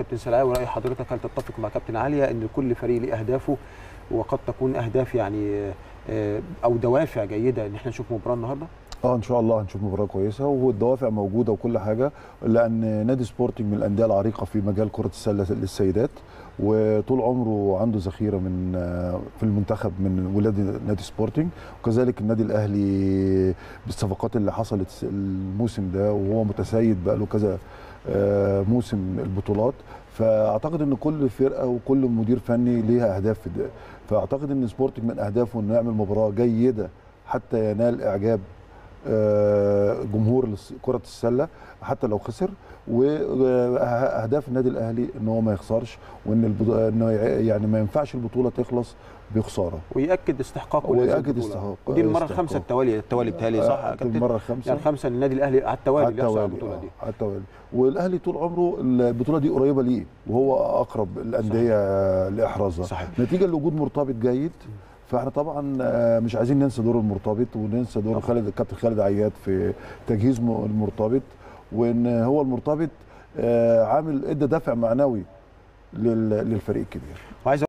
كابتن سلاوي راي حضرتك هل تتفق مع كابتن عليا ان كل فريق له اهدافه وقد تكون اهداف يعني آه، او دوافع جيده ان احنا نشوف مباراه النهارده اه ان شاء الله هنشوف مباراه كويسه والدوافع موجوده وكل حاجه لان نادي سبورتنج من الانديه العريقه في مجال كره السله للسيدات وطول عمره عنده ذخيره من آه، في المنتخب من ولاد نادي سبورتنج وكذلك النادي الاهلي بالصفقات اللي حصلت الموسم ده وهو متسيد بقى له كذا آه، موسم البطولات فاعتقد ان كل فرقه وكل مدير فني ليها اهداف في ده فاعتقد ان سبورتنج من اهدافه انه يعمل مباراه جيده حتى ينال اعجاب آه، جمهور الس- كره السله حتى لو خسر واهداف النادي الاهلي ان هو ما يخسرش وان البطو- انه يع- يعني ما ينفعش البطوله تخلص بخساره ويأكد استحقاقه لهذه ويأكد البطولة. استحقاق- ودي المره استحقاق. الخامسه التوالي التوالي بتهيألي صح يا آه، كابتن؟ المره الخامسه يعني خمسه للنادي الاهلي على التوالي على بيحصل على التوالي البطوله دي آه، على التوالي والاهلي طول عمره البطوله دي قريبه ليه وهو اقرب الانديه لاحرازها صحيح نتيجه لوجود مرتبط جيد فاحنا طبعا آه، مش عايزين ننسى دور المرتبط وننسى دور طبعاً. خالد الكابتن خالد عياد في تجهيز م- المرتبط وان هو المرتبط آه، عامل ادى دافع معنوي لل- للفريق الكبير وعايز